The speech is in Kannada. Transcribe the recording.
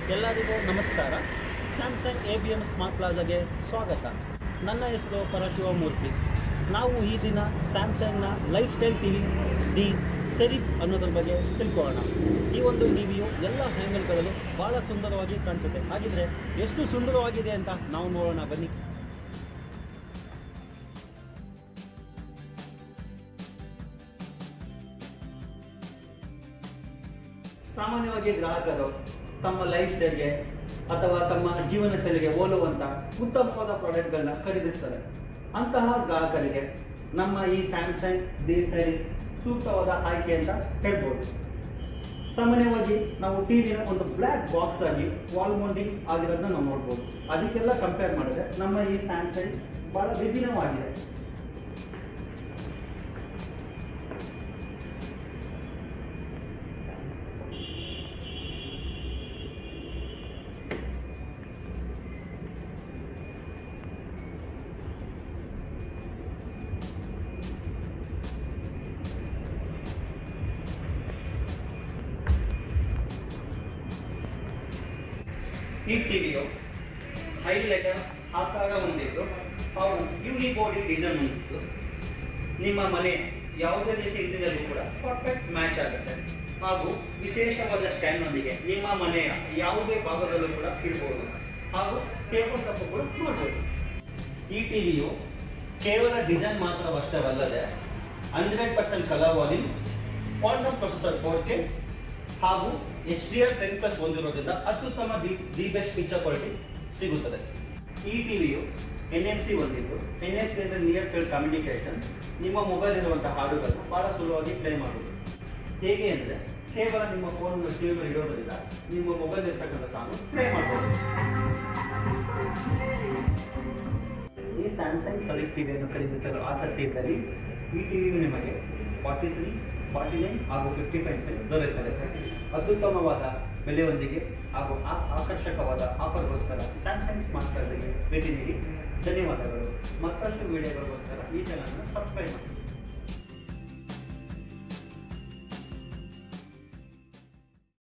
ಎಲ್ಲರಿಗೂ ನಮಸ್ಕಾರ Samsung A B M smart ಪ್ಲಾಜಾಗೆ ಸ್ವಾಗತ ನನ್ನ ಹೆಸರು ಪರಶಿವಮೂರ್ತಿ ನಾವು ಈ ದಿನ ಸ್ಯಾಮ್ಸಂಗ್ನ lifestyle T V the Serif ಅನ್ನೋದ್ರ ಬಗ್ಗೆ ತಿಳ್ಕೊಳ್ಳೋಣ ಈ ಒಂದು ಟಿ ವಿಯು ಎಲ್ಲ ಹ್ಯಾಂಗಲ್ಗಳಲ್ಲೂ ಭಾಳ ಸುಂದರವಾಗಿ ಕಾಣಿಸುತ್ತೆ ಹಾಗಿದ್ರೆ ಎಷ್ಟು ಸುಂದರವಾಗಿದೆ ಅಂತ ನಾವು ನೋಡೋಣ ಬನ್ನಿ ಸಾಮಾನ್ಯವಾಗಿ ಗ್ರಾಹಕರು ತಮ್ಮ ಲೈಫ್ ಸ್ಟೈಲ್ಗೆ ಅಥವಾ ತಮ್ಮ ಜೀವನ ಶೈಲಿಗೆ ಹೋಲುವಂತ ಉತ್ತಮವಾದ ಪ್ರಾಡಕ್ಟ್ಗಳನ್ನ ಖರೀದಿಸ್ತಾರೆ ಅಂತಹ ಗ್ರಾಹಕರಿಗೆ ನಮ್ಮ ಈ ಸ್ಯಾಮ್ಸಂಗ್ ಡಿ ಸೈಡ್ ಸೂಕ್ತವಾದ ಆಯ್ಕೆ ಅಂತ ಹೇಳ್ಬೋದು ಸಾಮಾನ್ಯವಾಗಿ ನಾವು ಟಿವಿನ ಒಂದು ಬ್ಲ್ಯಾಕ್ ಬಾಕ್ಸ್ ಆಗಿ ವಾಲ್ ಮೌಂಟಿಂಗ್ ಆಗಿರೋದನ್ನ ನಾವು ನೋಡ್ಬೋದು ಅದಕ್ಕೆಲ್ಲ ಕಂಪೇರ್ ಮಾಡಿದ್ರೆ ನಮ್ಮ ಈ ಸ್ಯಾಮ್ಸಂಗ್ ಬಹಳ ವಿಭಿನ್ನವಾಗಿದೆ ಈ ಟಿವಿಯು ಹೈಲೈಟರ್ ಆಕಾರ ಹೊಂದಿದ್ದು ಹಾಗೂ ಯೂನಿ ಬಾಡಿ ಡಿಸೈನ್ ಹೊಂದಿದ್ದು ನಿಮ್ಮ ಮನೆ ಯಾವುದೇ ರೀತಿ ಇಂಟಿರಿಯರ್ಗೂ ಕೂಡ ಪರ್ಫೆಕ್ಟ್ ಮ್ಯಾಚ್ ಆಗುತ್ತೆ ಹಾಗೂ ವಿಶೇಷವಾದ ಸ್ಟ್ಯಾಂಡ್ನೊಂದಿಗೆ ನಿಮ್ಮ ಮನೆಯ ಯಾವುದೇ ಭಾಗದಲ್ಲೂ ಕೂಡ ಇಡ್ಬೋದು ಹಾಗೂ ಟೇಬಲ್ ಟಾಪ್ ಕೂಡ ಮಾಡ್ಬೋದು ಈ ಟಿವಿಯು ಕೇವಲ ಡಿಸೈನ್ ಮಾತ್ರವಷ್ಟವಲ್ಲದೆ ಹಂಡ್ರೆಡ್ ಪರ್ಸೆಂಟ್ ಕಲರ್ ವಾಲಿಂಗ್ ಕ್ವಾಂಟಮ್ ಪ್ರೊಸೆಸರ್ ಫೋರ್ ಕೆ ಹಾಗೂ H D R ten plus ಹೊಂದಿರೋದ್ರಿಂದ ಅತ್ಯುತ್ತಮ the the best picture quality ಸಿಗುತ್ತದೆ ಈ ಟಿವಿಯು ಎನ್ ಎಂ ಸಿ ಹೊಂದಿದ್ದು ಎನ್ ಎಂ ಸಿ ಅಂದರೆ ನಿಯರ್ ಫೀಲ್ಡ್ ಕಮ್ಯುನಿಕೇಶನ್ ನಿಮ್ಮ ಮೊಬೈಲ್ ಇರುವಂತಹ ಹಾಡುಗಳನ್ನು ಬಹಳ ಸುಲಭವಾಗಿ ಪ್ಲೇ ಮಾಡುವುದು ಹೇಗೆ ಅಂದರೆ ಕೇವಲ ನಿಮ್ಮ ಫೋನ್ ಟಿವಿ ಇಡೋದ್ರಿಂದ ನಿಮ್ಮ ಮೊಬೈಲ್ ಇರ್ತಕ್ಕಂಥ ಸಾಂಗ್ ಪ್ಲೇ ಮಾಡ್ಬೋದು ಈ ಸ್ಯಾಮ್ಸಂಗ್ ಸೆಲೆಕ್ಟ್ ಟಿವಿಯನ್ನು ಖರೀದಿಸಲು ಆಸಕ್ತಿ ಇದ್ದಲ್ಲಿ ಈ ಟಿವಿ ನಿಮಗೆ ಫಾರ್ಟಿ ತ್ರೀ ಫಾರ್ಟಿ ನೈನ್ ಹಾಗೂ ಫಿಫ್ಟಿ ಫೈವ್ ದೊರೆಯುತ್ತದೆ ಅತ್ಯುತ್ತಮವಾದ ಬೆಲೆಯೊಂದಿಗೆ ಹಾಗೂ ಆ- ಆಕರ್ಷಕವಾದ ಆಫರ್ಗೋಸ್ಕರ ಸ್ಯಾಮ್ಸಂಗ್ ಸ್ಮಾರ್ಟ್ ಕಾರ್ಡ್ಗೆ ಭೇಟಿ ನೀಡಿ ಧನ್ಯವಾದಗಳು ಮತ್ತಷ್ಟು ವಿಡಿಯೋಗಳಿಗೋಸ್ಕರ ಈ ಚಾನಲ್ನ ಸಬ್ಸ್ಕ್ರೈಬ್ ಮಾಡಿ